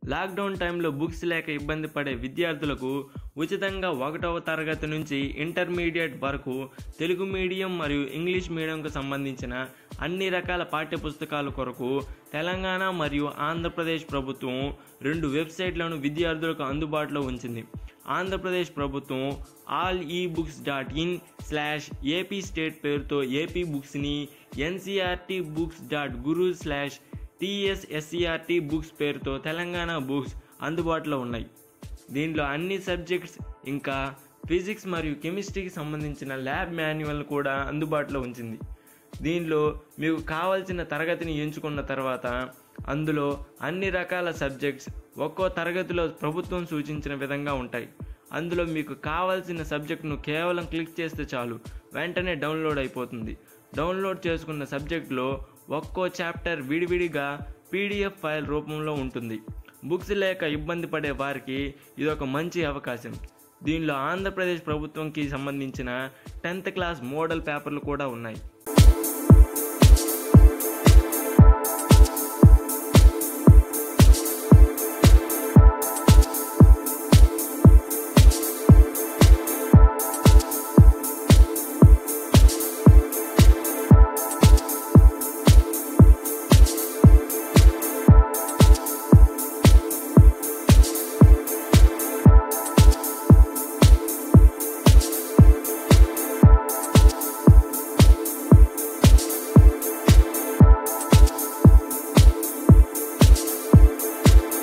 lockdown టైంలో books లేక ఇబ్బంది పడే విద్యార్థులకు ఉచితంగా ఒకటవ తరగతి నుంచి ఇంటర్మీడియట్ వరకు తెలుగు మీడియం మరియు ఇంగ్లీష్ మీడియంకు సంబంధించిన అన్ని రకాల పాఠ్యపుస్తకాల కొరకు తెలంగాణ మరియు ఆంధ్రప్రదేశ్ ప్రభుత్వం రెండు వెబ్సైట్లను విద్యార్థులకు అందుబాటులో ఉంచింది ఆంధ్రప్రదేశ్ ప్రభుత్వం all e books dot in slash AP state పేరుతో ఏపీ బుక్స్ని NCERT books dot guru slash TSSCERT books పేరుతో తెలంగాణ బుక్స్ అందుబాటులో ఉన్నాయి దీంట్లో అన్ని సబ్జెక్ట్స్ ఇంకా ఫిజిక్స్ మరియు కెమిస్ట్రీకి సంబంధించిన ల్యాబ్ మాన్యువల్ కూడా అందుబాటులో ఉంచింది దీనిలో మీకు కావాల్సిన తరగతిని ఎంచుకున్న తర్వాత అందులో అన్ని రకాల సబ్జెక్ట్స్ ఒక్కో తరగతిలో ప్రభుత్వం సూచించిన విధంగా ఉంటాయి అందులో మీకు కావాల్సిన సబ్జెక్ట్ను కేవలం క్లిక్ చేస్తే చాలు వెంటనే డౌన్లోడ్ అయిపోతుంది డౌన్లోడ్ చేసుకున్న సబ్జెక్టులో ఒక్కో చాప్టర్ విడివిడిగా పీడిఎఫ్ ఫైల్ రూపంలో ఉంటుంది బుక్స్ లేక ఇబ్బంది పడే వారికి ఇది ఒక మంచి అవకాశం దీనిలో ఆంధ్రప్రదేశ్ ప్రభుత్వంకి సంబంధించిన టెన్త్ క్లాస్ మోడల్ పేపర్లు కూడా ఉన్నాయి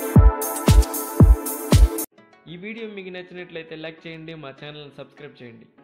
ఈ వీడియో మీకు నచ్చినట్లయితే లైక్ చేయండి మా ఛానల్ని సబ్స్క్రైబ్ చేయండి